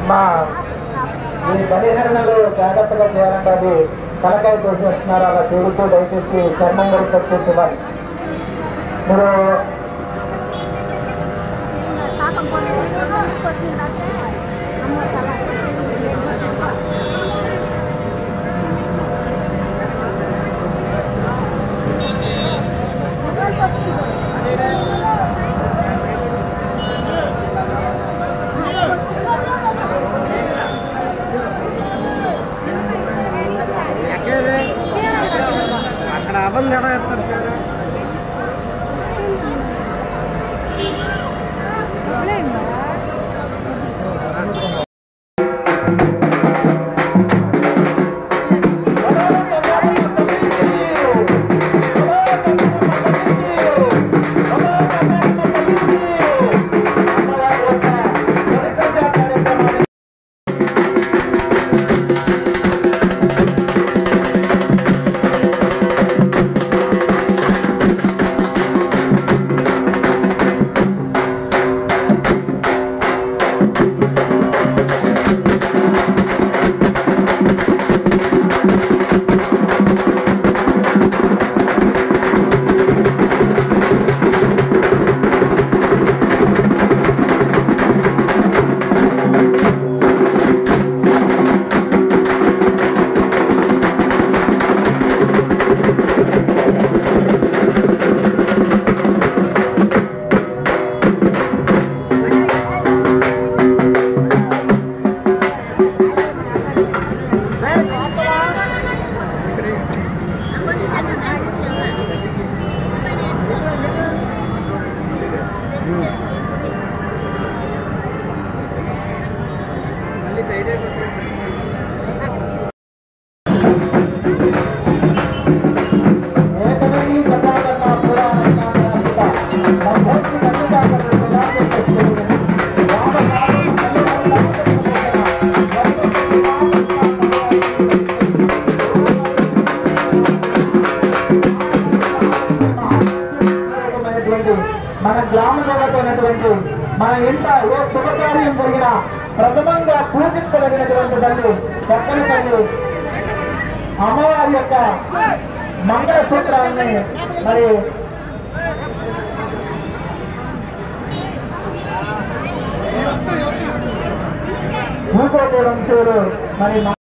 మా ఈ బలిహరణలు జాగ్రత్తగా చేయాలంటే అది తలకాయ కోసేస్తున్నారు అలా చేయడంతో దయచేసి చర్మం వరకు వచ్చేసి ఇవ్వాలి మీరు ఎక్కేది అక్కడ అవ్వంది ఎలా ఎత్తారు సార్ మళ్ళీ టైట్ అయిపోతుంది ఏకమై గజానన పురాణానాశిత. సంభోక్తి కన్యకాకరణ విలాసం పెట్టుకుని. రామనామం కళ్యాణం ఉన్నటువంటి మన గ్రామంలో ఉన్నటువంటి మన ఇంట ఏ శుభకార్యం జరిగినా ప్రథమంగా పూజించదగినటువంటి తల్లి చక్కని తల్లి అమ్మవారి యొక్క మంగళ సూత్రాన్ని మరి భూకోటి వంశీయులు మరి